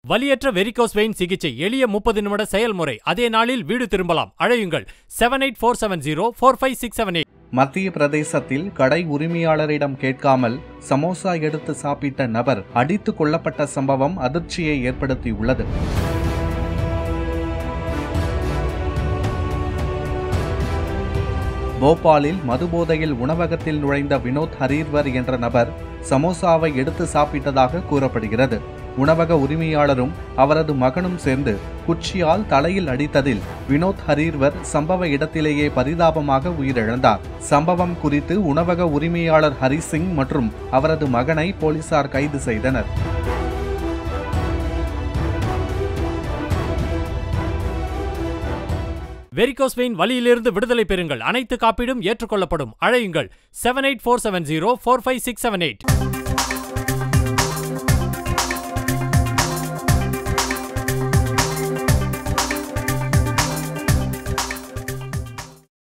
வலியற்ற varicose vein சிகிச்சை எளிய முப்பது நிமிட செயல்முறை அதே நாளில் வீடு திரும்பலாம் அழையுங்கள் seven eight four seven zero four five six seven eight மத்திய பிரதேசத்தில் கடை உரிமையாளரிடம் கேட்காமல் சமோசா எடுத்து சாப்பிட்ட நபர் அடித்து கொல்லப்பட்ட சம்பவம் அதிர்ச்சியை ஏற்படுத்தியுள்ளது போபாலில் மதுபோதையில் உணவகத்தில் நுழைந்த வினோத் ஹரீர்வர் என்ற நபர் சமோசாவை எடுத்து சாப்பிட்டதாக கூறப்படுகிறது உணவக உரிமையாளரும் அவரது மகனும் சேர்ந்து குச்சியால் தலையில் அடித்ததில் வினோத் ஹரீர்வர் சம்பவ இடத்திலேயே பரிதாபமாக உயிரிழந்தார் சம்பவம் குறித்து உணவக உரிமையாளர் ஹரி சிங் மற்றும் அவரது மகனை போலீசார் கைது செய்தனர் வெரிகோஸ் வெயின் வலியிலிருந்து விடுதலை பெறுங்கள் அனைத்து காப்பீடும் ஏற்றுக்கொள்ளப்படும் அழையுங்கள் seven eight four seven zero four five six seven eight